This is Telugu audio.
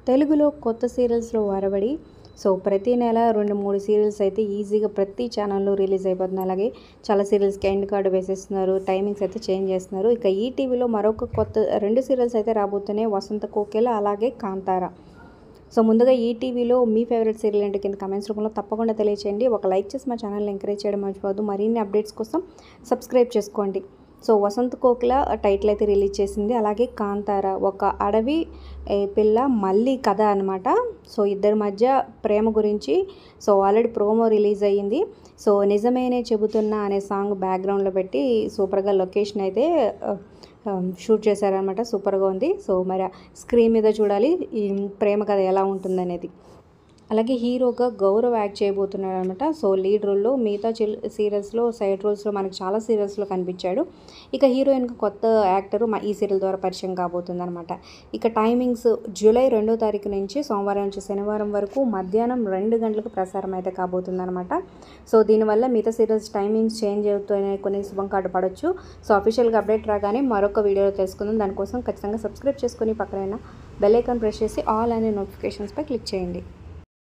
తెలుగులో కొత్త సీరియల్స్లో వరవడి సో ప్రతి నెల రెండు మూడు సీరియల్స్ అయితే ఈజీగా ప్రతి ఛానల్లో రిలీజ్ అయిపోతుంది అలాగే చాలా సీరియల్స్కి ఎండ్ కార్డు వేసేస్తున్నారు టైమింగ్స్ అయితే చేంజ్ చేస్తున్నారు ఇక ఈ టీవీలో మరొక కొత్త రెండు సీరియల్స్ అయితే రాబోతున్నాయి వసంత కోకిల అలాగే కాంతార సో ముందుగా ఈ టీవీలో మీ ఫేవరెట్ సీరియల్ ఏంటి కింద కమెంట్స్ రూపంలో తప్పకుండా తెలియచేయండి ఒక లైక్ చేసి మా ఛానల్ని ఎంకరేజ్ చేయడం మర్చిపోవద్దు మరిన్ని అప్డేట్స్ కోసం సబ్స్క్రైబ్ చేసుకోండి సో వసంత్ కోకిల టైటిల్ అయితే రిలీజ్ చేసింది అలాగే కాంతార ఒక అడవి ఏ, పిల్ల మళ్ళీ కథ అనమాట సో ఇద్దరి మధ్య ప్రేమ గురించి సో ఆల్రెడీ ప్రోమో రిలీజ్ అయ్యింది సో నిజమేనే చెబుతున్నా అనే సాంగ్ బ్యాక్గ్రౌండ్లో పెట్టి సూపర్గా లొకేషన్ అయితే ఆ, ఆ, షూట్ చేశారనమాట సూపర్గా ఉంది సో మరి స్క్రీన్ మీద చూడాలి ఈ ప్రేమ కథ ఎలా ఉంటుందనేది అలాగే హీరోగా గౌరవ్ యాక్ట్ చేయబోతున్నాడు అనమాట సో లీడ్ రోల్లో మిగతా చిల్ సీరియల్స్లో సైడ్ రోల్స్లో మనకు చాలా సీరియల్స్లో కనిపించాడు ఇక హీరోయిన్గా కొత్త యాక్టర్ ఈ సీరియల్ ద్వారా పరిచయం కాబోతుంది అనమాట ఇక టైమింగ్స్ జూలై రెండో తారీఖు నుంచి సోమవారం నుంచి శనివారం వరకు మధ్యాహ్నం రెండు గంటలకు ప్రసారం అయితే కాబోతుంది అనమాట సో దీనివల్ల మిగతా సీరియల్స్ టైమింగ్స్ చేంజ్ అవుతాయనే కొన్ని శుభం కార్డు పడవచ్చు సో అఫీషియల్గా అప్డేట్ రాగానే మరొక వీడియోలో తెలుసుకుందాం దానికోసం ఖచ్చితంగా సబ్స్క్రైబ్ చేసుకొని పక్కన బెల్ ఐకాన్ ప్రెస్ చేసి ఆల్ అనే నోటిఫికేషన్స్పై క్లిక్ చేయండి